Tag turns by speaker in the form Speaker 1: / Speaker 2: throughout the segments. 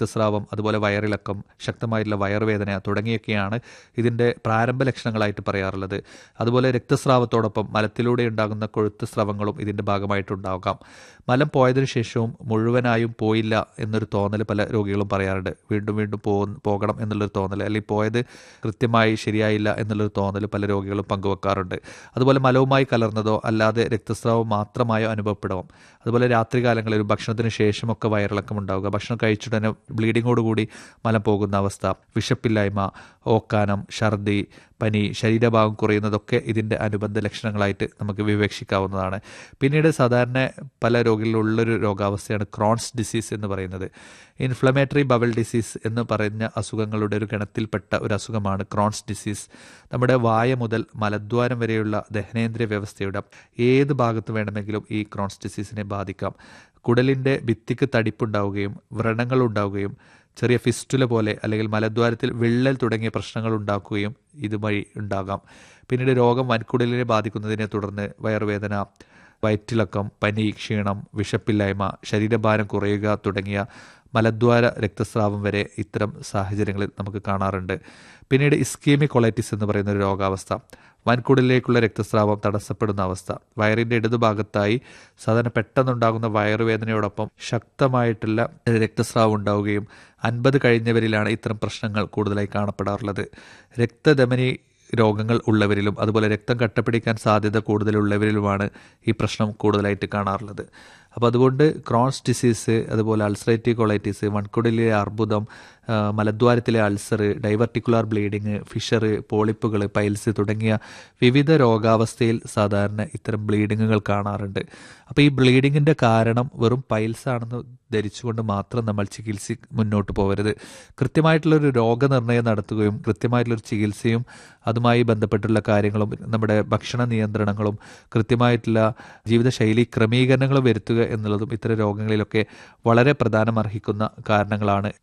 Speaker 1: രക്തസ്രാവം അതുപോലെ വയറിളക്കം ശക്തമായിട്ടുള്ള വയറുവേദന തുടങ്ങിയൊക്കെയാണ് ഇതിൻ്റെ പ്രാരംഭ ലക്ഷണങ്ങളായിട്ട് പറയാറുള്ളത് അതുപോലെ രക്തസ്രാവത്തോടൊപ്പം മലത്തിലൂടെ ഉണ്ടാകുന്ന കൊഴുത്ത് സ്രവങ്ങളും ഇതിൻ്റെ ഭാഗമായിട്ടുണ്ടാകാം മലം പോയതിനു ശേഷവും മുഴുവനായും പോയില്ല എന്നൊരു തോന്നൽ പല രോഗികളും പറയാറുണ്ട് വീണ്ടും വീണ്ടും പോ പോകണം എന്നുള്ളൊരു തോന്നൽ അല്ലെങ്കിൽ പോയത് കൃത്യമായി ശരിയായില്ല എന്നുള്ളൊരു തോന്നൽ പല രോഗികളും പങ്കുവെക്കാറുണ്ട് അതുപോലെ മലവുമായി കലർന്നതോ അല്ലാതെ രക്തസ്രാവം മാത്രമായോ അനുഭവപ്പെടാം അതുപോലെ രാത്രികാലങ്ങളിൽ ഭക്ഷണത്തിന് ശേഷമൊക്കെ വയറിളക്കം ഉണ്ടാവുക ഭക്ഷണം കഴിച്ചുടനെ ബ്ലീഡിങ്ങോടുകൂടി മലം പോകുന്ന അവസ്ഥ വിശപ്പില്ലായ്മ ഓക്കാനം ഛർദി പനി ശരീരഭാഗം കുറയുന്നതൊക്കെ ഇതിൻ്റെ അനുബന്ധ ലക്ഷണങ്ങളായിട്ട് നമുക്ക് വിവേക്ഷിക്കാവുന്നതാണ് പിന്നീട് സാധാരണ പല രോഗികളിലുള്ളൊരു രോഗാവസ്ഥയാണ് ക്രോൺസ് ഡിസീസ് എന്ന് പറയുന്നത് ഇൻഫ്ലമേറ്ററി ബവൽ ഡിസീസ് എന്ന് പറയുന്ന അസുഖങ്ങളുടെ ഒരു ഗണത്തിൽപ്പെട്ട ഒരു അസുഖമാണ് ക്രോൺസ് ഡിസീസ് നമ്മുടെ വായ മുതൽ മലദ്വാരം വരെയുള്ള ദഹനേന്ദ്രിയ വ്യവസ്ഥയുടെ ഏത് ഭാഗത്ത് വേണമെങ്കിലും ഈ ക്രോൺസ് ഡിസീസിനെ ബാധിക്കാം കുടലിൻ്റെ ഭിത്തിക്ക് തടിപ്പുണ്ടാവുകയും വ്രണങ്ങൾ ഉണ്ടാവുകയും ചെറിയ ഫിസ്റ്റുല പോലെ അല്ലെങ്കിൽ മലദ്വാരത്തിൽ വിള്ളൽ തുടങ്ങിയ പ്രശ്നങ്ങൾ ഉണ്ടാക്കുകയും ഇതുവഴി ഉണ്ടാകാം പിന്നീട് രോഗം വൻകുടലിനെ ബാധിക്കുന്നതിനെ തുടർന്ന് വയറുവേദന വയറ്റിളക്കം പനി ക്ഷീണം വിശപ്പില്ലായ്മ ശരീരഭാരം കുറയുക തുടങ്ങിയ മലദ്വാര രക്തസ്രാവം വരെ ഇത്തരം സാഹചര്യങ്ങളിൽ നമുക്ക് കാണാറുണ്ട് പിന്നീട് ഇസ്കീമി കൊളൈറ്റിസ് എന്ന് പറയുന്ന ഒരു രോഗാവസ്ഥ വൻകുടലിലേക്കുള്ള രക്തസ്രാവം തടസ്സപ്പെടുന്ന അവസ്ഥ വയറിൻ്റെ ഇടതുഭാഗത്തായി സാധാരണ പെട്ടെന്നുണ്ടാകുന്ന വയറുവേദനയോടൊപ്പം ശക്തമായിട്ടുള്ള രക്തസ്രാവം ഉണ്ടാവുകയും അൻപത് കഴിഞ്ഞവരിലാണ് ഇത്തരം പ്രശ്നങ്ങൾ കൂടുതലായി കാണപ്പെടാറുള്ളത് രക്തധമനി രോഗങ്ങൾ ഉള്ളവരിലും അതുപോലെ രക്തം കട്ടപ്പിടിക്കാൻ സാധ്യത കൂടുതലുള്ളവരിലുമാണ് ഈ പ്രശ്നം കൂടുതലായിട്ട് കാണാറുള്ളത് അപ്പോൾ അതുകൊണ്ട് ക്രോൺസ് ഡിസീസ് അതുപോലെ അൾസറേറ്റീവ് കൊളൈറ്റിസ് വൺകുടലിലെ അർബുദം മലദ്വാരത്തിലെ അൾസർ ഡൈവർട്ടിക്കുലാർ ബ്ലീഡിങ് ഫിഷർ പോളിപ്പുകൾ പൈൽസ് തുടങ്ങിയ വിവിധ രോഗാവസ്ഥയിൽ സാധാരണ ഇത്തരം ബ്ലീഡിങ്ങുകൾ കാണാറുണ്ട് അപ്പോൾ ഈ ബ്ലീഡിങ്ങിൻ്റെ കാരണം വെറും പൈൽസ് ആണെന്ന് ധരിച്ചുകൊണ്ട് മാത്രം നമ്മൾ ചികിത്സ മുന്നോട്ട് പോകരുത് കൃത്യമായിട്ടുള്ളൊരു രോഗനിർണയം നടത്തുകയും കൃത്യമായിട്ടുള്ളൊരു ചികിത്സയും അതുമായി ബന്ധപ്പെട്ടുള്ള കാര്യങ്ങളും നമ്മുടെ ഭക്ഷണ നിയന്ത്രണങ്ങളും കൃത്യമായിട്ടുള്ള ജീവിതശൈലി ക്രമീകരണങ്ങളും വരുത്തുക എന്നുള്ളതും ഇത്തരം രോഗങ്ങളിലൊക്കെ വളരെ പ്രധാനമർഹിക്കുന്ന കാരണങ്ങളാണ്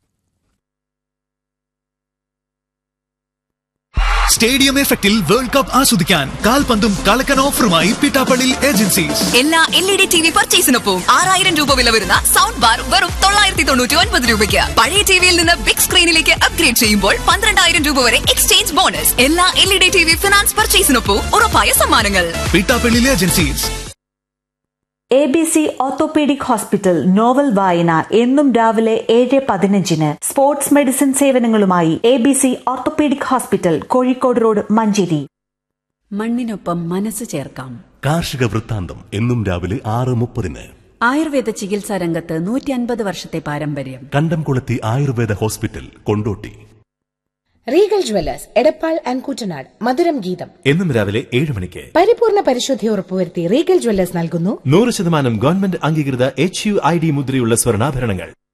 Speaker 2: സ്റ്റേഡിയം എഫക്റ്റിൽ വേൾഡ് കപ്പ് ആസ്വദിക്കാൻ കാൽപന്തും കളക്കൻ ഓഫറുമായി പിട്ടാപ്പള്ളി ഏജൻസീസ്
Speaker 3: എല്ലാ L E D T V പർച്ചേസിനൊപ്പം ആറായിരം രൂപ വില വരുന്ന സൗണ്ട് ബാർ വെറും തൊള്ളായിരത്തി തൊണ്ണൂറ്റി ഒൻപത് രൂപയ്ക്ക് പഴയ ടിവിയിൽ നിന്ന് ബിഗ് സ്ക്രീനിലേക്ക് അപ്ഗ്രേഡ് ചെയ്യുമ്പോൾ പന്ത്രണ്ടായിരം രൂപ വരെ എക്സ്ചേഞ്ച് ബോണസ് എല്ലാ L E D T V finance പർച്ചേസിനൊപ്പം ഉറപ്പായ സമ്മാനങ്ങൾ
Speaker 2: Pittappillil agencies
Speaker 4: A B C orthopaedic hospital novel വായന എന്നും രാവിലെ ഏഴ് പതിനഞ്ചിന് സ്പോർട്സ് മെഡിസിൻ സേവനങ്ങളുമായി A B C orthopaedic hospital Kozhikode road Manjeri
Speaker 5: മണ്ണിനൊപ്പം മനസ്സ് ചേർക്കാം
Speaker 6: കാർഷിക വൃത്താന്തം എന്നും രാവിലെ ആറ് മുപ്പതിന്
Speaker 5: ആയുർവേദ ചികിത്സാ രംഗത്ത് നൂറ്റി അൻപത് വർഷത്തെ പാരമ്പര്യം
Speaker 6: Kandamkulathy Ayurveda hospital Kondotty
Speaker 7: Regal jewellers Edappal and Kuttanad മധുരം ഗീതം
Speaker 8: എന്നും രാവിലെ ഏഴ് മണിക്ക്
Speaker 7: പരിപൂർണ പരിശുദ്ധി ഉറപ്പുവരുത്തി റീഗൽ ജ്വല്ലേഴ്സ് നൽകുന്നു
Speaker 8: നൂറ് ശതമാനം ഗവൺമെന്റ് അംഗീകൃത എച്ച് യു ഐ ഡി മുദ്രയുള്ള സ്വർണ്ണാഭരണങ്ങൾ